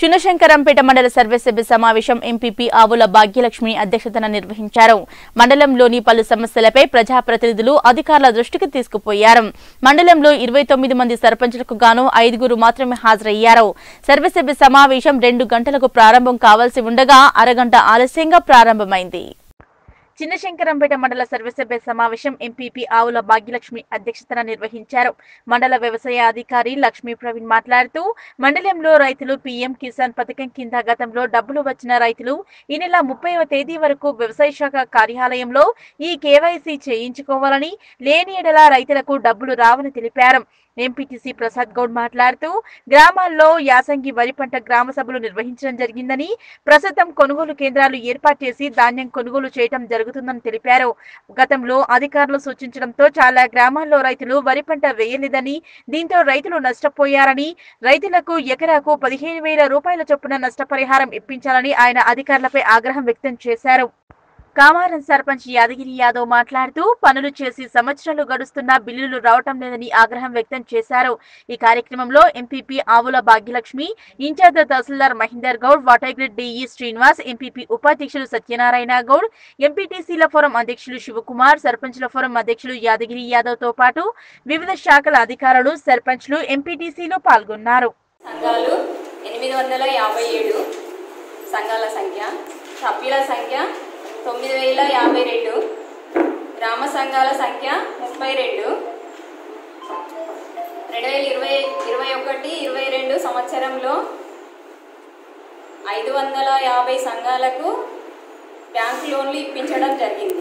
చిన్నశంకరంపేట మండల సర్వసభ్య సమావేశం ఎంపీపీ ఆవుల భాగ్యలక్ష్మి అధ్యక్షతన నిర్వహించారు మండలంలోని పలు సమస్యలపై ప్రజాప్రతినిధులు అధికారుల దృష్టికి తీసుకుపోయారు మండలంలో ఇరవై తొమ్మిది మంది సర్పంచులకు గాను ఐదుగురు మాత్రమే హాజరయ్యారు సర్వసభ్య సమావేశం రెండు గంటలకు ప్రారంభం కావాల్సి ఉండగా అరగంట ఆలస్యంగా ప్రారంభమైంది చిన్నశంకరంపేట మండల సర్వసభ్య సమావేశం ఎంపీపీ ఆవుల భాగ్యలక్ష్మి అధ్యక్షతన నిర్వహించారు మండల వ్యవసాయ అధికారి లక్ష్మీ ప్రవీణ్ మాట్లాడుతూ మండలంలో రైతులు పీఎం కిసాన్ పథకం కింద గతంలో డబ్బులు వచ్చిన రైతులు ఈ నెల ముప్పైవ తేదీ వరకు వ్యవసాయ శాఖ కార్యాలయంలో ఈ కేవైసీ చేయించుకోవాలని లేని ఎడల రైతులకు డబ్బులు రావని తెలిపారు ఎంపీటీసీ ప్రసాద్ గౌడ్ మాట్లాడుతూ గ్రామాల్లో యాసంగి వరి పంట గ్రామ సభలు నిర్వహించడం జరిగిందని ప్రస్తుతం కొనుగోలు కేంద్రాలు ఏర్పాటు చేసి ధాన్యం కొనుగోలు చేయడం జరుగుతుందని తెలిపారు గతంలో అధికారులు సూచించడంతో చాలా గ్రామాల్లో రైతులు వరి పంట వేయలేదని దీంతో రైతులు నష్టపోయారని రైతులకు ఎకరాకు పదిహేను వేల రూపాయల చొప్పున నష్టపరిహారం ఇప్పించాలని ఆయన అధికారులపై ఆగ్రహం వ్యక్తం చేశారు కామారం సర్పంచ్ యాదగిరి యాదవ్ మాట్లాడుతూ పనులు చేసి సంవత్సరాలు గడుస్తున్నా బిల్లులు రావటం లేదని ఆగ్రహం వ్యక్తం చేశారు ఈ కార్యక్రమంలో ఎంపీపీ ఆవుల భాగ్యలక్ష్మి ఇన్ఛార్జ్ తహసీల్దార్ Mahender Goud water grid DE Srinivas MPP ఉపాధ్యక్షులు సత్యనారాయణ గౌడ్ ఎంపీటీసీల ఫోరం అధ్యక్షులు శివకుమార్ సర్పంచ్ల ఫోరం అధ్యక్షులు యాదగిరి యాదవ్ తో పాటు వివిధ శాఖల అధికారులు సర్పంచ్లు ఎంపీటీసీలు పాల్గొన్నారు సంఘాలు ఎనిమిది వందల యాభై ఏడు సంఘాల సంఖ్య సభ్యుల సంఖ్య తొమ్మిది వేల యాభై రెండు గ్రామ సంఘాల సంఖ్య ముప్పై రెండు రెండు వేల ఇరవై ఇరవై ఒకటి ఇరవై రెండు సంవత్సరంలో ఐదు వందల యాభై సంఘాలకు బ్యాంక్ లోన్లు ఇప్పించడం జరిగింది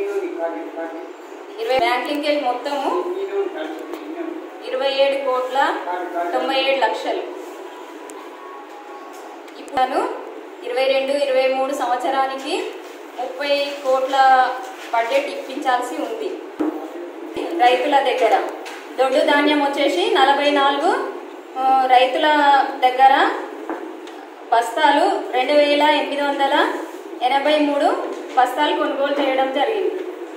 ఇరవై బ్యాంకింగ్కి వెళ్ళి మొత్తము ఇరవై ఏడు కోట్ల తొంభై ఏడు లక్షలు ఇప్పుడు ఇరవై రెండు ఇరవై మూడు సంవత్సరానికి ముప్పై కోట్ల బడ్జెట్ ఇప్పించాల్సి ఉంది రైతుల దగ్గర దొడ్డు ధాన్యం వచ్చేసి నలభై నాలుగు ఆ, రైతుల దగ్గర బస్తాలు రెండు వేల ఎనిమిది వందల ఎనభై మూడు బస్తాలు కొనుగోలు చేయడం జరిగింది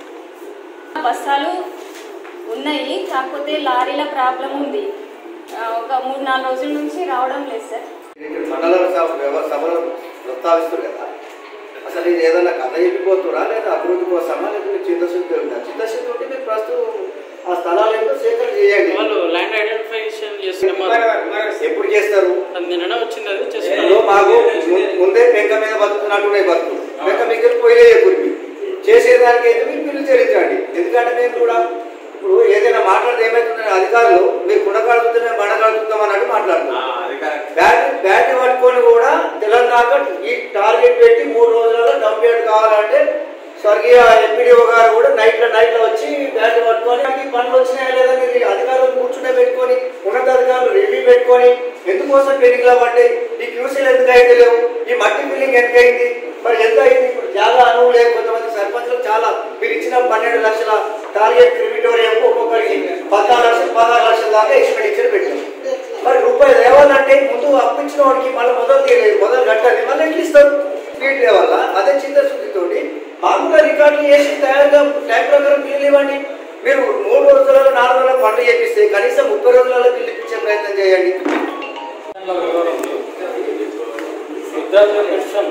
బస్తాలు ఉన్నాయి కాకపోతే లారీల ప్రాబ్లం ఉంది ఆ, ఒక మూడు నాలుగు రోజుల నుంచి రావడం లేదు సార్ ఇక్కడ మండల సభ- వ్యవ- సభలో ప్రస్తావిస్తారు కదా అసలు ఇది ఏదైనా కథ చెప్పిపోతురా లేదా అభివృద్ధి కోసమా లేకపోతే చిత్తశుద్ధి ఉందా చిత్తశుద్ధి ఉంటే మీరు ప్రస్తుతం ఆ స్థలాలు ఏంటో సేకరణ చేయండి వాళ్ళు ల్యాండ్ ఐడెంటిఫికేషన్ చేస్తున్నారు ఎప్పుడు చేస్తారు అది నిన్ననే వచ్చింది అది ఇప్పుడు చేస్తున్నారు మాకు ము- ముందే పెంక మీద బతుకున్నట్టు ఉన్నాయి బతుకు పెంక మీకు పోయిలే గురికి చేసేదానికి అయితే మీరు బిల్లు చెల్లించండి ఎందుకంటే మేము కూడా ఇప్పుడు ఏదైనా మాట్లాడితే ఏమవుతుందని అధికారులు మీరు కుండకాడుతుంటే మేము బండకాడుతుందాం అన్నట్టు మాట్లాడుతున్నాం బ్యాటరీ బ్యాటరీ పట్టుకొని కూడా తెలంగాణ ఈ టార్గెట్ పెట్టి మూడు రోజులలో కంప్లీట్ కావాలంటే స్వర్గీయ ఎంపీడీఓ గారు కూడా నైట్లో నైట్లో వచ్చి బ్యాటరీ పట్టుకొని ఈ పనులు వచ్చినాయా లేదా మీరు అధికారులు కూర్చునే పెట్టుకొని ఉన్నతాధికారులు రివ్యూ పెట్టుకొని ఎందుకోసం పెరిగిలా పడ్డాయి ఈ క్యూసీలు ఎందుకు అయితే లేవు ఈ మట్టి బిల్లింగ్ ఎంత అయింది మరి ఎంత అయింది ఇప్పుడు చాలా అనువు లేదు కొంతమంది సర్పంచులు చాలా మీరు ఇచ్చిన పన్నెండు లక్షల టార్గెట్ క్రిమిటోరియం ఒక్కొక్కరికి పద్నాలుగు లక్షలు పదహారు లక్షల దాకా ఎక్స్పెండిచర్ పెట్టాం మరి రూపాయి లేవాలంటే ముందు అప్పించిన వాడికి మళ్ళీ మొదలు తీయలేదు మొదలు కట్టాలి మళ్ళీ ఎట్లా ఇస్తారు స్పీడ్ లేవల్ల అదే చిత్తశుద్ధితోటి మామూలుగా రికార్డులు చేసి తయారుగా టైం ప్రకారం బిల్లు ఇవ్వండి మీరు మూడు రోజులలో నాలుగు రోజుల పనులు చేపిస్తే కనీసం ముప్పై రోజులలో బిల్లు ఇప్పించే ప్రయత్నం చేయండి వివరంలో విద్యార్థుల పెన్షన్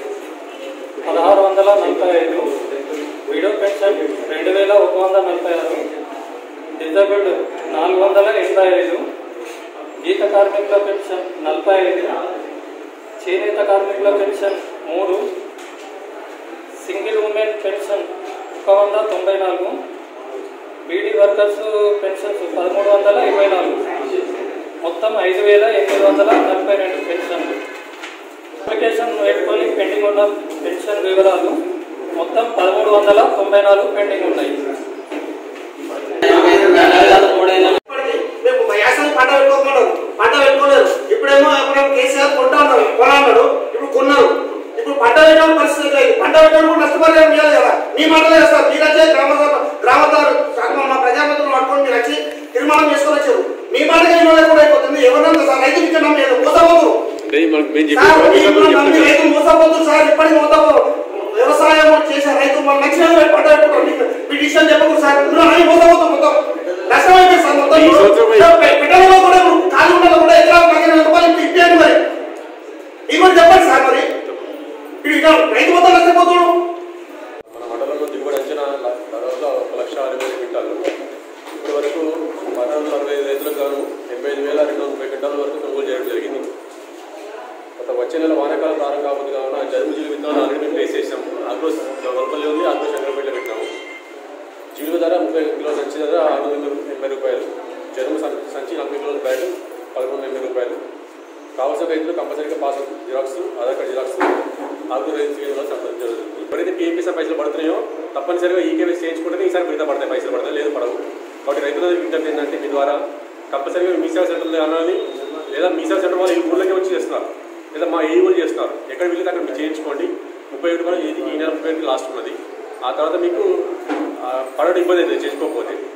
పదహారు వందల నలభై ఐదు విడో పెన్షన్ రెండు వేల ఒక వంద నలభై ఆరు డిజబుల్డ్ నాలుగు వందల ఎనభై ఐదు గీత కార్మికుల పెన్షన్ నలభై ఐదు చేనేత కార్మికుల పెన్షన్ మూడు సింగిల్ ఉమెన్ పెన్షన్ ఒక వంద తొంభై నాలుగు బీడీ వర్కర్స్ పెన్షన్స్ పదమూడు వందల ఇరవై నాలుగు మొత్తం ఐదు వేల ఎనిమిది వందల నలభై రెండు పెన్షన్లు అప్లికేషన్ పెట్టుకొని పెండింగ్ ఉన్న పెన్షన్ వివరాలు మొత్తం పదమూడు వందల తొంభై నాలుగు పెండింగ్ ఉన్నాయి ఇప్పటికీ మేము యాసంగి పంట పెట్టుకోమన్నారు పంట పెట్టుకోలేదు ఇప్పుడేమో అప్పుడేమో కేసీఆర్ కొంటా ఉన్నారు కొనా అన్నాడు ఇప్పుడు కొన్నారు ఇప్పుడు పంట పెట్టడం పరిస్థితి లేదు పంట పెట్టడం కూడా నష్టపరిహారం ఇవ్వాలి కదా మీ మాటలు చేస్తారు మీరు వచ్చే గ్రామ సభ గ్రామదారు సంఘం మా ప్రజాపతులు పట్టుకొని మీరు వచ్చి తీర్మానం చేసుకొని వచ్చారు మీ మాట వినోదే కూడా అయిపోతుంది ఎవరన్నా సార్ రైతు ఇక్కడ నమ్మలేదు మోసపోదు సార్ మీరు నమ్మి రైతు మోసపోదు సార్ ఇప్పటికీ మోసపోదు వ్యవసాయం చేసే రైతు మన నచ్చిన పంట పెట్టుకుంటాం మీకు మీ డిసిషన్ చెప్పకూడదు సార్ ఉన్న అని మోసపోతాం మొత్తం నష్టమైపోయింది సార్ మొత్తం పెట్టడంలో కూడా ఖాళీ ఉండదు కూడా ఎకరా పదిహేను వేల రూపాయలు ఇప్పించండి మరి ఇక్కడ రైతు మొత్తం నష్టపోతున్నాడు మన మండలంలో దిగుబడి అంచనా ల- దాదాపుగా ఒక లక్ష అరవై వేల క్వింటాలు ఇప్పటి వరకు పన్నెండు వందల అరవై ఐదు రైతులకు గాను ఎనభై ఐదు వేల రెండు వందల ముప్పై క్వింటాల వరకు కొనుగోలు చేయడం జరిగింది గత వచ్చే నెల వానాకాలం ప్రారంభం కాకపోతే కావున జరుము జీవి విత్తనాలు ఆల్రెడీ మేము ప్లేస్ చేసాము ఆగ్రోస్ వల్పల్లి ఉంది ఆగ్రోస్ శంకరపేటలో పెట్టాము జీలుగు ధర ముప్పై కిలోల సంచి ధర ఆరు వందల ఎనభై రూపాయలు జరుము సం- సంచి నలభై కిలోల బ్యాగ్ పదకొండు ఎనభై రూపాయలు కావాల్సిన రైతులు కంపల్సరీగా pass xerox Aadhaar card xerox agro రైతు కేంద్రంలో సంప్రదించడం జరుగుతుంది ఎప్పుడైతే పిఎంపీసీ పైసలు పడుతున్నాయో తప్పనిసరిగా ఈ కేవైసీ చేయించుకుంటే ఈసారి మిగతా పడతాయి పైసలు పడతాయి లేదు పడవు కాబట్టి రైతుల విజ్ఞప్తి ఏంటంటే మీ ద్వారా కంపల్సరీగా మీ సేవా సెంటర్లు అనాలని లేదా మీ సేవా సెంటర్ వాళ్ళు ఈ ఊళ్ళోకి వచ్చి చేస్తున్నారు లేదా మా ఏ ఊళ్ళు చేస్తున్నారు ఎక్కడ వెళ్తే అక్కడ మీరు చేయించుకోండి ముప్పై ఒకటి వరకు ఇది ఈ నెల ముప్పై ఒకటి లాస్ట్ ఉన్నది ఆ తర్వాత మీకు ఆ, పడడం ఇబ్బంది అవుతుంది చేసుకోకపోతే